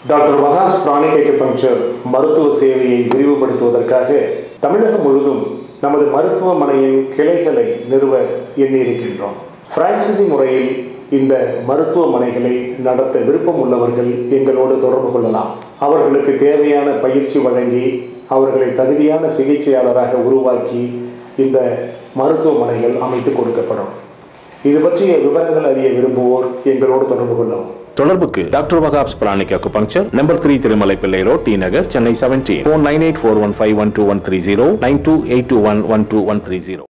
doctor மகாஸ் pranic acupuncture மருத்துவ சேவையை விரிவுபடுத்துவதற்காக தமிழகம் முழுதும் நமது மருத்துவமனையின் கிளைகளை நிறுவ எண்ணியிருக்கின்றோம் பிரான்சிசி முறையில் இந்த மருத்துவமனைகளை நடத்த விருப்பம் உள்ளவர்கள் எங்களோடு தொடர்பு கொள்ளலாம் அவர்களுக்கு தேவையான பயிற்சி வழங்கி அவர்களை தகுதியான சிகிச்சையாளராக உருவாக்கி இந்த மருத்துவமனைகள் அமைத்து கொடுக்கப்படும் இது பற்றிய விவரங்கள் அறிய விரும்புவோர் எங்களோடு தொடர்பு கொள்ளவும் தொடர்புக்கு டாக்டர் வகாப்ஸ் pranic acupuncture number three Thirumalai Pillai road T Nagar Chennai seventeen four nine eight four one five one two one three zero nine two eight two one one two one three zero